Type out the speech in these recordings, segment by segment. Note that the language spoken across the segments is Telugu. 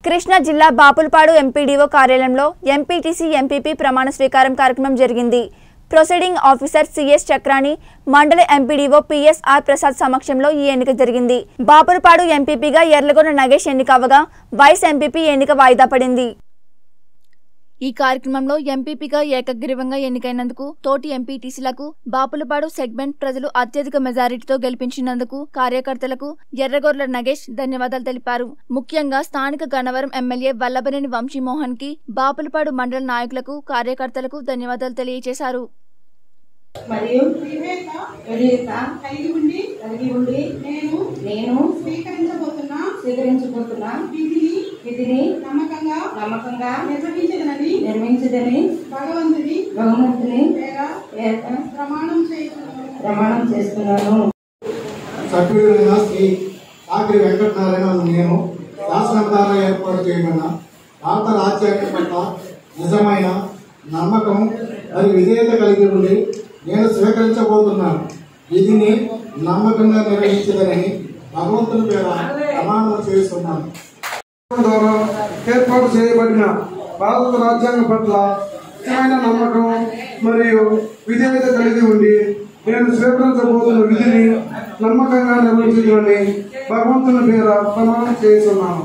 కృష్ణా జిల్లా బాపులపాడు ఎంపీడీఓ కార్యాలయంలో ఎంపీటీసీ ఎంపీపీ ప్రమాణ స్వీకారం కార్యక్రమం జరిగింది ప్రొసీడింగ్ ఆఫీసర్ సిఎస్ చక్రాని మండల ఎంపీడీఓ పిఎస్ఆర్ ప్రసాద్ సమక్షంలో ఈ ఎన్నిక జరిగింది బాపులపాడు ఎంపీపీగా ఎర్లగొండ నగేష్ ఎన్నిక అవ్వగా వైస్ ఎంపీపీ ఎన్నిక వాయిదా పడింది ఈ కార్యక్రమంలో ఎంపీపీగా ఏకగ్రీవంగా ఎన్నికైనందుకు తోటి ఎంపీటీసీలకు బాపులపాడు సెగ్మెంట్ ప్రజలు అత్యధిక మెజారిటీతో గెలిపించినందుకు కార్యకర్తలకు ఎర్రగొర్ల నగేష్ ధన్యవాదాలు తెలిపారు ముఖ్యంగా స్థానిక గన్నవరం ఎమ్మెల్యే వల్లభనేని వంశీమోహన్ కి బాపులపాడు మండల నాయకులకు కార్యకర్తలకు ధన్యవాదాలు తెలియజేశారు మరియు వివేక విధేయత కలిగి ఉండి కలిగి ఉండి నేను నేను స్వీకరించబోతున్న స్వీకరించబోతున్న విధిని విధిని నమ్మకంగా నమ్మకంగా నిర్వహించదనని నిర్మించదని భగవంతుని భగవంతుని పేర పేరిట ప్రమాణం చేస్తున్నాను ప్రమాణం చేస్తున్నాను సభ్యుడైన శ్రీ ఆఖరి వెంకటనారాయణ అను నేను శాసనం ద్వారా ఏర్పాటు చేయబడిన భారత రాజ్యాంగం పట్ల నిజమైన నమ్మకం మరియు విధేయత కలిగి ఉండి నేను స్వీకరించబోతున్నాను విధిని నమ్మకంగా నిర్వహించదని భగవంతుని పేర ప్రమాణం చేస్తున్నాను ద్వారా ఏర్పాటు చేయబడిన భారత రాజ్యాంగం పట్ల నిజమైన నమ్మకం మరియు విధేయత కలిగి ఉండి నేను స్వీకరించబోతున్న విధిని నమ్మకంగా నిర్వహించాలని భగవంతుని పేర ప్రమాణం చేస్తున్నాను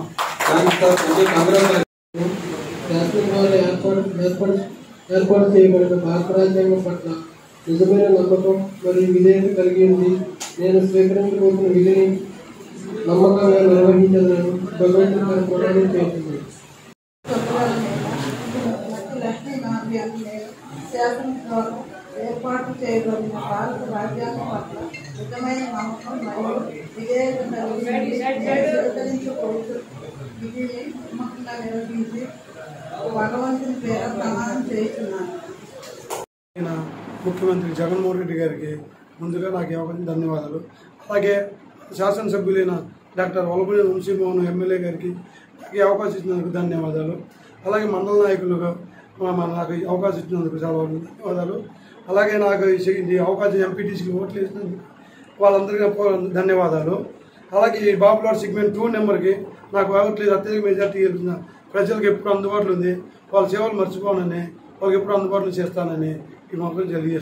శాసనం ద్వారా ఏర్పాటు ఏర్పాటు ఏర్పాటు చేయబడిన భారత రాజ్యాంగం పట్ల నిజమైన నమ్మకం మరియు విధేయత కలిగి ఉంది నేను స్వీకరించబోతున్న విధిని నమ్మకంగా నిర్వహించాలని భగవంతుని గారి ప్రమాణం చేస్తున్నాను లక్ష్మీ గాంధీ అనే శాసనం ద్వారా ఏర్పాటు చేయబడిన భారత రాజ్యాంగం పట్ల నిజమైన నమ్మకం మరియు విధేయత కలిగి ఉండి నేను స్వీకరించబోతు విధిని నమ్మకంగా నిర్వహించి భగవంతుని పేర ప్రమాణం చేస్తున్నాను ఆయన ముఖ్యమంత్రి జగన్మోహన్ రెడ్డి గారికి ముందుగా నాకు ఇవ్వడం ధన్యవాదాలు అలాగే శాసనసభ్యులైన డాక్టర్ వలపల్లి వంశీమోహన్ ఎమ్మెల్యే గారికి నాకు ఈ అవకాశం ఇచ్చినందుకు ధన్యవాదాలు అలాగే మండల నాయకులుగా మా- మా నాకు ఈ అవకాశం ఇచ్చినందుకు చాలా ధన్యవాదాలు అలాగే నాకు ఈ ఈ అవకాశం ఎంపీటీసీకి ఓట్లు వేసినందుకు వాళ్ళందరికీ పో- ధన్యవాదాలు అలాగే ఈ బాపులార్ సెగ్మెంట్ టూ నెంబర్కి నాకు ఓట్లు అత్యధిక మెజార్టీ గెలిచిన ప్రజలకు ఎప్పుడు అందుబాటులో ఉంది వాళ్ళ సేవలు మర్చిపోనని వాళ్ళకి ఎప్పుడు అందుబాటులో చేస్తానని ఈ మొక్కలు తెలియజేస్తాను